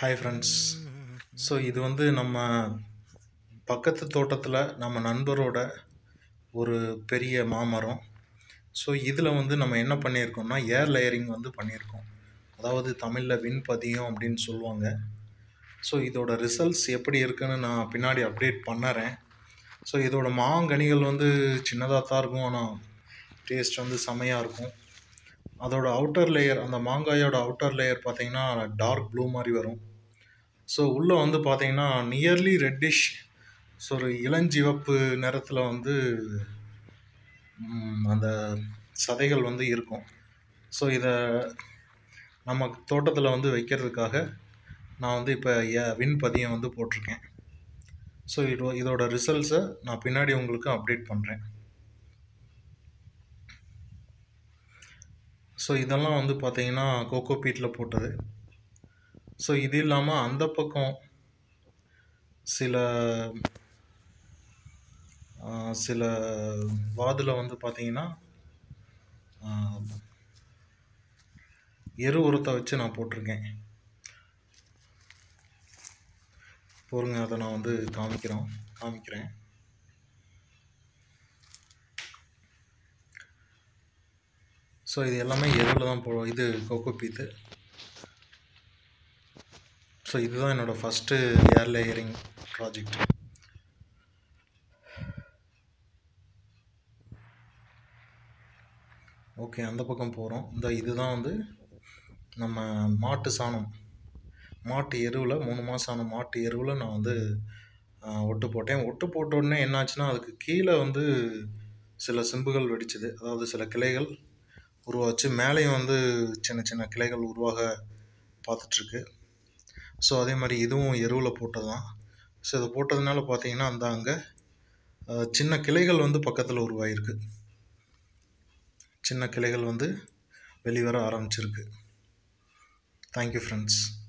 hi friends so இது வந்து நம்ம பக்கத்து தோட்டத்தில் நம்ம நண்பரோட ஒரு பெரிய மாமரம் ஸோ இதில் வந்து நம்ம என்ன பண்ணியிருக்கோம்னா ஏர் லேயரிங் வந்து பண்ணியிருக்கோம் அதாவது தமிழில் விண்பதியம் அப்படின்னு சொல்லுவாங்க ஸோ இதோட ரிசல்ட்ஸ் எப்படி இருக்குன்னு நான் பின்னாடி அப்டேட் பண்ணறேன் ஸோ இதோட மாங்கனிகள் வந்து சின்னதாக தான் இருக்கும் ஆனால் டேஸ்ட் வந்து செமையாக இருக்கும் அதோட அவுட்டர் லேயர் அந்த மாங்காயோட அவுட்டர் லேயர் பார்த்தீங்கன்னா டார்க் ப்ளூ மாதிரி வரும் ஸோ உள்ளே வந்து பார்த்தீங்கன்னா நியர்லி ரெட்டிஷ் ஸோ ஒரு இளஞ்சிவப்பு நிறத்தில் வந்து ம், அந்த சதைகள் வந்து இருக்கும் ஸோ இதை நம்ம தோட்டத்தில் வந்து வைக்கிறதுக்காக நான் வந்து இப்போ விண்பதியம் வந்து போட்டிருக்கேன் ஸோ இது இதோட ரிசல்ட்ஸை நான் பின்னாடி உங்களுக்கு அப்டேட் பண்ணுறேன் ஸோ இதெல்லாம் வந்து பார்த்தீங்கன்னா கோகோ பீட்டில் போட்டது ஸோ இது இல்லாமல் அந்த பக்கம் சில ஆ, சில வாதில் வந்து பார்த்தீங்கன்னா ஆ, எரு உரத்தை வச்சு நான் போட்டிருக்கேன் பொறுங்க அதை நான் வந்து காமிக்கிறோம் காமிக்கிறேன் ஸோ இது எல்லாமே எருவில் தான் போ இது கோகோ பீத்து ஸோ இதுதான் என்னோடய first air layering project okay அந்த பக்கம் போகிறோம் இந்த இதுதான் வந்து நம்ம மாட்டு சாணம் மாட்டு எருவில் மூணு மாதம் ஆன மாட்டு எருவில் நான் வந்து ஆ, ஒட்டு போட்டேன் ஒட்டு போட்ட உடனே என்னாச்சுன்னா அதுக்கு கீழே வந்து சில சிம்புகள் வெடிச்சுது அதாவது சில கிளைகள் உருவாச்சு மேலேயும் வந்து சின்ன சின்ன கிளைகள் உருவாக பார்த்துட்ருக்கு ஸோ அதே மாதிரி இதுவும் எருவில் போட்டது தான் ஸோ இதை போட்டதுனால பார்த்தீங்கன்னா அந்த அங்கே சின்ன கிளைகள் வந்து பக்கத்தில் உருவாகிருக்கு சின்ன கிளைகள் வந்து வெளிவர ஆரம்பிச்சிருக்கு தேங்க்யூ ஃப்ரெண்ட்ஸ்